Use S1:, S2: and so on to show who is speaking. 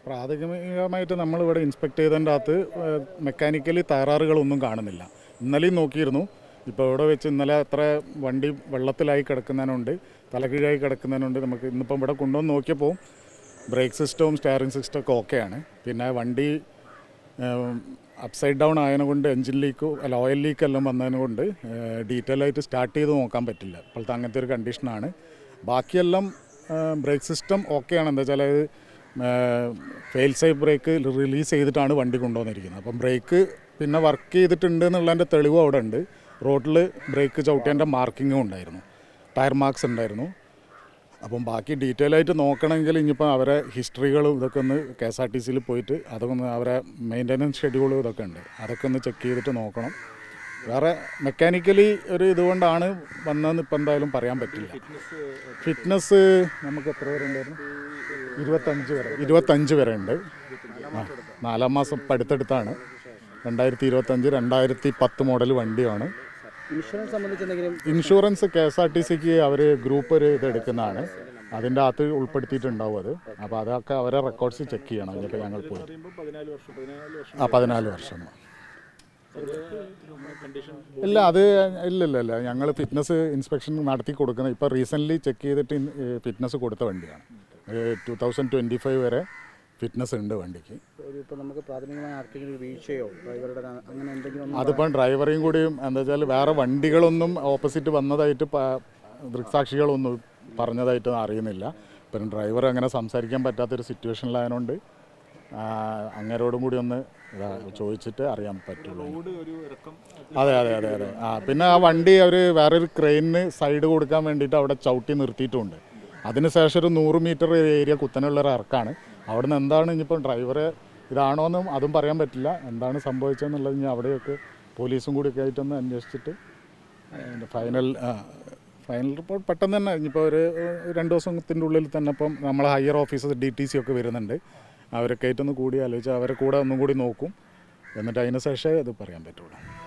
S1: പ്രാഥമികമായിട്ട് നമ്മളിവിടെ ഇൻസ്പെക്ട് ചെയ്തതിൻ്റെ അകത്ത് മെക്കാനിക്കലി തകരാറുകളൊന്നും കാണുന്നില്ല ഇന്നലെയും നോക്കിയിരുന്നു ഇപ്പോൾ ഇവിടെ വെച്ച് ഇന്നലെ അത്ര വണ്ടി വെള്ളത്തിലായി കിടക്കുന്നതിനുണ്ട് തലകീഴായി കിടക്കുന്നതിനുണ്ട് നമുക്ക് ഇന്നിപ്പം ഇവിടെ കൊണ്ടുവന്ന് നോക്കിയപ്പോൾ ബ്രേക്ക് സിസ്റ്റവും സ്റ്റിയറിംഗ് സിസ്റ്റം ഒക്കെ ഓക്കെയാണ് പിന്നെ വണ്ടി അപ്സൈഡ് ഡൗൺ ആയതുകൊണ്ട് എൻജിൻ ലീക്ക് അല്ല ഓയിൽ ലീക്ക് എല്ലാം വന്നതിനെ കൊണ്ട് ഡീറ്റെയിൽ ആയിട്ട് സ്റ്റാർട്ട് ചെയ്ത് നോക്കാൻ പറ്റില്ല ഇപ്പോഴത്തെ അങ്ങനത്തെ ഒരു കണ്ടീഷനാണ് ബാക്കിയെല്ലാം ബ്രേക്ക് സിസ്റ്റം ഓക്കെയാണ് എന്താ വെച്ചാൽ അത് ഫെയിൽ സേഫ് ബ്രേക്ക് റിലീസ് ചെയ്തിട്ടാണ് വണ്ടി കൊണ്ടുവന്നിരിക്കുന്നത് അപ്പം ബ്രേക്ക് പിന്നെ വർക്ക് ചെയ്തിട്ടുണ്ട് എന്നുള്ളതിൻ്റെ തെളിവും അവിടെ ഉണ്ട് റോഡിൽ ബ്രേക്ക് ചവിട്ടേൻ്റെ മാർക്കിങ്ങും ഉണ്ടായിരുന്നു ടയർ മാർക്സ് ഉണ്ടായിരുന്നു അപ്പം ബാക്കി ഡീറ്റെയിൽ ആയിട്ട് നോക്കണമെങ്കിൽ ഇനിയിപ്പോൾ അവരെ ഹിസ്റ്ററികളും ഇതൊക്കെ ഒന്ന് കെ എസ് ആർ ടി സിയിൽ പോയിട്ട് അതൊക്കെ ഒന്ന് അവരെ മെയിൻ്റനൻസ് ഷെഡ്യൂളും ഇതൊക്കെ ഉണ്ട് അതൊക്കെ ഒന്ന് ചെക്ക് ചെയ്തിട്ട് നോക്കണം വേറെ മെക്കാനിക്കലി ഒരു ഇതുകൊണ്ടാണ് വന്നതെന്ന് ഇപ്പം എന്തായാലും പറയാൻ പറ്റില്ല ഫിറ്റ്നസ് നമുക്ക് എത്ര വരെ ഉണ്ടായിരുന്നു ഇരുപത്തഞ്ച് വരെ ഇരുപത്തഞ്ച് വരെ ഉണ്ട് ആ നാലാം മാസം ഇപ്പം അടുത്തടുത്താണ് രണ്ടായിരത്തി ഇരുപത്തഞ്ച് രണ്ടായിരത്തി പത്ത് മോഡൽ വണ്ടിയാണ്
S2: ഇൻഷുറൻസ് സംബന്ധിച്ച് എന്തെങ്കിലും
S1: insurance K S R T സിക്ക് അവർ ഗ്രൂപ്പ് ഒരു ഇത് എടുക്കുന്നതാണ് അതിൻ്റെ അകത്ത് ഉൾപ്പെടുത്തിയിട്ടുണ്ടാവും അത് അപ്പോൾ അതൊക്കെ അവരെ റെക്കോർഡ്സ് ചെക്ക് ചെയ്യണം ഇനിയിപ്പോൾ ഞങ്ങൾ പോയി ആ പതിനാല് വർഷം ഇല്ല അത് ഇല്ല ഇല്ല ഇല്ല ഞങ്ങൾ ഫിറ്റ്നസ് ഇൻസ്പെക്ഷൻ നടത്തി കൊടുക്കുന്ന ഇപ്പോൾ റീസെൻ്റ്ലി ചെക്ക് ചെയ്തിട്ട് ഫിറ്റ്നസ് കൊടുത്ത വണ്ടിയാണ് ടു തൗസൻഡ് ട്വൻറ്റി ഫൈവ് വരെ ഫിറ്റ്നസ് ഉണ്ട് വണ്ടിക്ക്
S2: ഒരു ഇപ്പോൾ നമുക്ക് പ്രാഥമികമായ ആർക്കെങ്കിലും ഒരു വീഴ്ചയോ ഡ്രൈവറുടെ ക- അങ്ങനെ എന്തെങ്കിലും ഒന്നും
S1: അതിപ്പം ഡ്രൈവറേയും കൂടിയും എന്താ വെച്ചാൽ വേറെ വണ്ടികളൊന്നും ഓപ്പോസിറ്റ് വന്നതായിട്ട് പ- ദൃക്സാക്ഷികളൊന്നും പറഞ്ഞതായിട്ട് അറിയുന്നില്ല പിന്നെ ഡ്രൈവർ അങ്ങനെ സംസാരിക്കാൻ പറ്റാത്തൊരു സിറ്റുവേഷനിലായതുകൊണ്ട് അങ്ങരോടും കൂടി ഒന്ന് ഇതാ ചോദിച്ചിട്ട് അറിയാൻ പറ്റുള്ളൂ അതെ അതെ അതെ അതെ ആ പിന്നെ ആ വണ്ടി അവർ വേറൊരു ക്രെയിനിന് സൈഡ് കൊടുക്കാൻ വേണ്ടിയിട്ട് അവിടെ ചവിട്ടി നിർത്തിയിട്ടുമുണ്ട് അതിനുശേഷം ഒരു നൂറ് മീറ്റർ ഏരിയ കുത്തനെയുള്ള ഒരു ഇറക്കാണ് അവിടെ നിന്ന് എന്താണ് ഇനിയിപ്പോൾ ഡ്രൈവറെ ഇതാണോന്നും അതും പറയാൻ പറ്റില്ല എന്താണ് സംഭവിച്ചതെന്നുള്ളത് ഇനി അവിടെയൊക്കെ പോലീസും കൂടിയൊക്കെ ആയിട്ടൊന്ന് അന്വേഷിച്ചിട്ട് അതിൻ്റെ ഫൈനൽ ഫൈനൽ റിപ്പോർട്ട് പെട്ടെന്ന് തന്നെ ഇനിയിപ്പോൾ ഒരു ഏഹ്, രണ്ട് ദിവസത്തിൻ്റെ ഉള്ളിൽ തന്നെ ഇപ്പം നമ്മളെ higher officers D T C ഒക്കെ വരുന്നുണ്ട് അവരൊക്കെ ആയിട്ടൊന്ന് കൂടി ആലോചിച്ച് അവരെ കൂടെ ഒന്നും കൂടി നോക്കും എന്നിട്ട് അതിന് ശേഷമേ അത് പറയാൻ പറ്റുള്ളൂ